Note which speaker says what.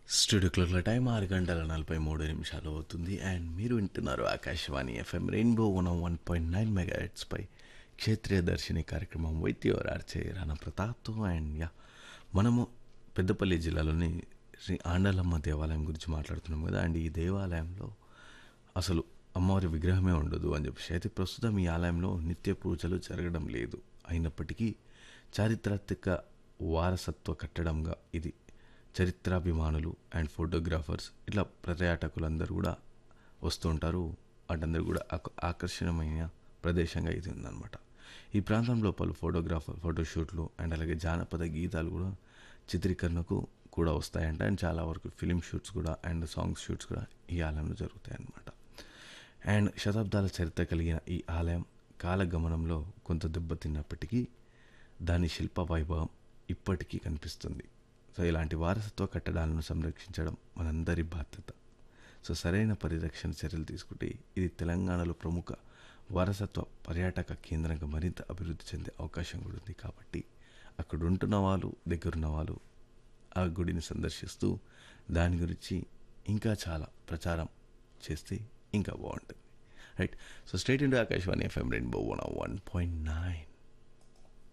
Speaker 1: studio క్లాక్ల time ఆరు గంటల నలభై మూడు నిమిషాలు అవుతుంది అండ్ మీరు వింటున్నారు Akashvani FM rainbow one one point nine మెగా పై క్షేత్రీయ దర్శిని కార్యక్రమం వైద్యవర్ ఆర్చే రాణా ప్రతాప్తో అండ్ యా మనము పెద్దపల్లి జిల్లాలోని శ్రీ ఆండలమ్మ దేవాలయం గురించి మాట్లాడుతున్నాం కదా అండ్ ఈ దేవాలయంలో అసలు అమ్మవారి విగ్రహమే ఉండదు అని చెప్పేసి అయితే ప్రస్తుతం ఈ ఆలయంలో నిత్య పూజలు జరగడం లేదు అయినప్పటికీ చారిత్రాత్మక వారసత్వ కట్టడంగా ఇది చరిత్రాభిమానులు అండ్ ఫోటోగ్రాఫర్స్ ఇట్లా పర్యాటకులందరూ కూడా వస్తుంటారు వాటందరూ కూడా ఆక- ఆకర్షణీయమైన ప్రదేశంగా ఇది ఉందన్నమాట ఈ ప్రాంతంలో పలు ఫోటోగ్రాఫర్ ఫోటోషూట్లు అండ్ అలాగే జానపద గీతాలు కూడా చిత్రీకరణకు కూడా వస్తాయంట అండ్ చాలా వరకు ఫిలిం షూట్స్ కూడా అండ్ సాంగ్స్ షూట్స్ కూడా ఈ ఆలయంలో జరుగుతాయి అన్నమాట అండ్ శతాబ్దాల చరిత్ర కలిగిన ఈ ఆలయం కాలగమనంలో కొంత దెబ్బతిన్నప్పటికీ దాని శిల్ప వైభవం ఇప్పటికీ కనిపిస్తుంది సో ఇలాంటి వారసత్వ కట్టడాలను సంరక్షించడం మనందరి బాధ్యత సో సరైన పరిరక్షణ చర్యలు తీసుకుంటే ఇది తెలంగాణలో ప్రముఖ వారసత్వ పర్యాటక కేంద్రంగా మరింత అభివృద్ధి చెందే అవకాశం కూడా ఉంది కాబట్టి అక్కడ ఉంటున్న వాళ్ళు దగ్గరున్న వాళ్ళు ఆ గుడిని సందర్శిస్తూ దాని గురించి ఇంకా చాలా ప్రచారం చేస్తే ఇంకా బాగుంటుంది right so stay tuned to Akashvani FM rainbow one one point nine